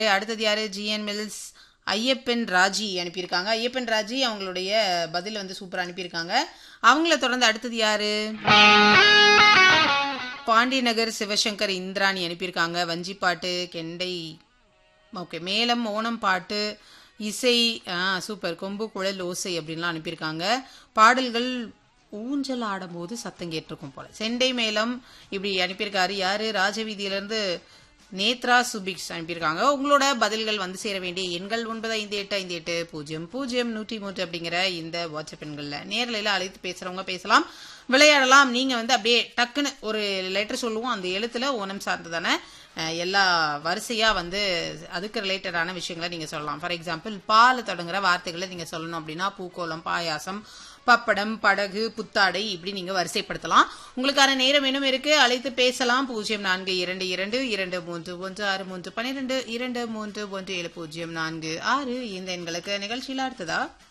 அடுத்தது யாரு GN mills Ayyappan Raji அனுப்பியிருக்காங்க ஐயப்பன் ராஜி அவங்களுடைய பதில் வந்து சூப்பரா அனுப்பியிருக்காங்க அவங்கள தொடர்ந்து அடுத்தது யாரு பாண்டியநகர் சிவசங்கர் இந்திராணி அனுப்பியிருக்காங்க வஞ்சிப்பாட்டு கெண்டை ஓகே மேலம் ஓணம் பாட்டு இசை ஆ சூப்பர் கொம்பு குழல் ஓசை அப்படின்லாம் அனுப்பியிருக்காங்க பாடல்கள் ஊஞ்சல் ஆடும்போது சத்தம் கேட்டிருக்கும் போல செண்டை மேளம் இப்படி அனுப்பியிருக்காரு யாரு ராஜவீதியிலிருந்து நேத்ரா சுபிக்ஸ் அனுப்பியிருக்காங்க உங்களோட பதில்கள் வந்து சேர வேண்டிய எண்கள் ஒன்பது ஐந்து எட்டு ஐந்து எட்டு பூஜ்ஜியம் பூஜ்ஜியம் நூற்றி மூன்று அப்படிங்கிற இந்த வாட்ஸ்அப் எண்கள்ல நேரில் அழைத்து பேசுறவங்க பேசலாம் விளையாடலாம் நீங்க வந்து அப்படியே டக்குன்னு ஒரு லெட்டர் சொல்லுவோம் அந்த எழுத்துல ஓனம் சார்ந்ததான அஹ், எல்லா வரிசையா வந்து அதுக்கு ரிலேட்டடான விஷயங்களை நீங்க சொல்லலாம் ஃபார் எக்ஸாம்பிள் பால் தொடங்குற வார்த்தைகளை நீங்க சொல்லணும் அப்படின்னா பூக்கோளம் பாயாசம் பப்படம் படகு புத்தாடை இப்படி நீங்க வரிசைப்படுத்தலாம் உங்களுக்கான நேரம் இன்னும் இருக்கு அழைத்து பேசலாம் பூஜ்ஜியம் நான்கு இரண்டு இரண்டு இரண்டு மூன்று ஒன்று ஆறு மூன்று பன்னிரெண்டு இரண்டு மூன்று ஒன்று ஏழு பூஜ்ஜியம் நான்கு ஆறு இந்த எண்களுக்கு நிகழ்ச்சியில் அடுத்ததா